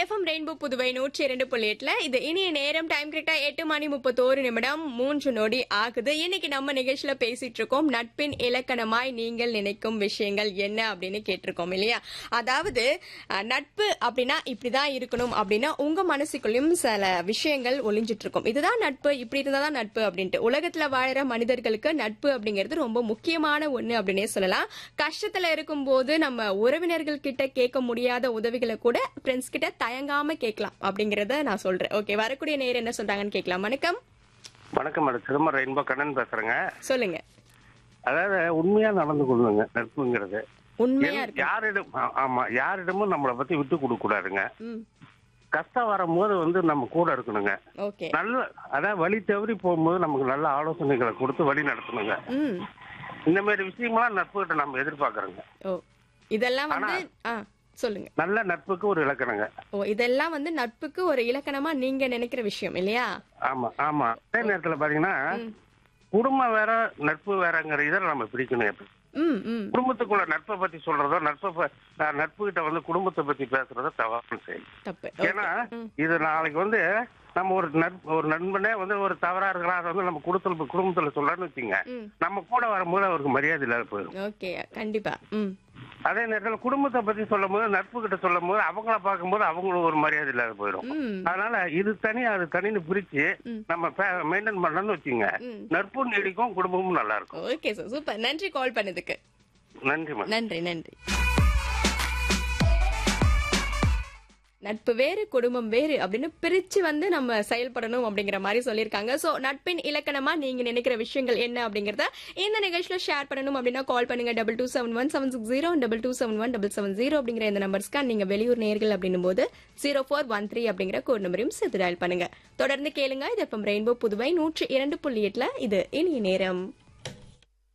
FM rainbow Puduvai நூற்றி இரண்டு புள்ளி எட்டுல இது இனிய நேரம் டைம் கரெக்டா எட்டு மணி முப்பத்தோரு நிமிடம் மூன்று நொடி ஆகுது இன்னைக்கு நம்ம நிகழ்ச்சியில பேசிட்டு இருக்கோம் நட்பின் இலக்கணமாய் நீங்கள் நினைக்கும் விஷயங்கள் என்ன அப்படின்னு கேட்டிருக்கோம் இல்லையா அதாவது அஹ், நட்பு அப்படின்னா இப்படிதான் இருக்கணும் அப்படின்னா உங்க மனசுக்குள்ளயும் சில விஷயங்கள் ஒளிஞ்சிட்டு இருக்கும் இதுதான் நட்பு இப்படி இருந்தாதான் நட்பு அப்படின்ட்டு உலகத்துல வாழற மனிதர்களுக்கு நட்பு அப்படிங்கிறது ரொம்ப முக்கியமான ஒண்ணு அப்படின்னே சொல்லலாம் கஷ்டத்துல இருக்கும்போது நம்ம உறவினர்கள் கிட்ட கேட்க முடியாத உதவிகளை கூட ஃப்ரெண்ட்ஸ் கிட்ட தயங்காம கேட்கலாம் அப்படிங்கறத நான் சொல்றேன் ஓகே வரக்கூடிய நேரம் என்ன சொல்றாங்கன்னு கேட்கலாம் வணக்கம் வணக்கம் மேடம் சிதம்பரம் ரெயின்போ கண்ணன் பேசுறேங்க சொல்லுங்க அதாவது உண்மையா நடந்து கொள்ளுங்க நட்புங்கிறது உண்மையா எந்த- இருக்கு யாரிடம் ஆ- ஆமா யாரிடமும் நம்மளை பத்தி விட்டு கொடுக்க கூடாதுங்க ம் கஷ்டம் வரும்போது வந்து நம்ம கூட இருக்கணுங்க ஓகே நல்ல அதாவது வழி தவறி போகும்போது நமக்கு நல்ல ஆலோசனைகளை கொடுத்து வழி நடத்தணுங்க ம் இந்த மாதிரி விஷயமெல்லாம் நட்புகிட்ட நம்ம எதிர்பார்க்கறோங்க ஓ இதெல்லாம் வந்து ஆ சொல்லுங்க நல்ல நட்புக்கு ஒரு இலக்கணங்க ஓ இதெல்லாம் வந்து நட்புக்கு ஒரு இலக்கணமா நீங்க நினைக்கிற விஷயம் இல்லையா ஆமா ஆமா அதே நேரத்துல பாத்தீங்கன்னா குடும்பம் வேற நட்பு வேறங்கிற இதை நம்ம பிடிக்கணும் எப்ப ம் ம் குடும்பத்துக்குள்ள நட்பை பத்தி சொல்றதோ நட்பை ப- நான் நட்பு கிட்ட வந்து குடும்பத்தை பத்தி பேசுறதோ தவறான செயல் தப்பு ஏன்னா ம். இது நாளைக்கு வந்து நம்ம ஒரு நட்பு ஒரு நண்பனே வந்து ஒரு தவறா இருக்கலாம் அதை வந்து நம்ம குடும்பத்துல குடும்பத்துல சொல்றோம்னு வச்சுங்க ம் நம்ம கூட வரும்போது அவருக்கு மரியாதை இல்லாத போயிடும் ஓகே கண்டிப்பா ம் அதே நேரத்துல குடும்பத்தை பத்தி சொல்லும் போது நட்பு கிட்ட சொல்லும் போது அவங்கள பார்க்கும்போது அவங்களுக்கு ஒரு மரியாதை இல்லாத போயிடும் ம் அதனால இது தனி அது தனின்னு பிரிச்சு ம். நம்ம மெயின்டைன் பண்ணோம்னு வச்சுங்க ம் நட்பும் நீடிக்கும் குடும்பமும் நல்லா இருக்கும் ஓகே சார் சூப்பர் நன்றி கால் பண்ணதுக்கு நன்றி மேடம் நன்றி நன்றி நட்பு வேறு குடும்பம் வேறு அப்படின்னு பிரிச்சு வந்து நம்ம செயல்படணும் அப்படிங்கிற மாதிரி சொல்லியிருக்காங்க சோ நட்பின் இலக்கணமா நீங்க நினைக்கிற விஷயங்கள் என்ன அப்படிங்கறத இந்த நிகழ்ச்சியில ஷேர் பண்ணணும் அப்படின்னா கால் பண்ணுங்க double two seven one seven six zero double two seven one double seven zero அப்படிங்கிற இந்த நம்பர்ஸ்க்கு நீங்க வெளியூர் நேர்கள் அப்படின்னும் போது ஜீரோ ஃபோர் ஒன் த்ரீ அப்படிங்கிற கோட் நம்பரையும் சேர்த்து டயல் பண்ணுங்க தொடர்ந்து கேளுங்க இது இப்போ ரெயின்போ புதுவை நூற்றி இரண்டு புள்ளி எட்டுல இது இனிய நேரம்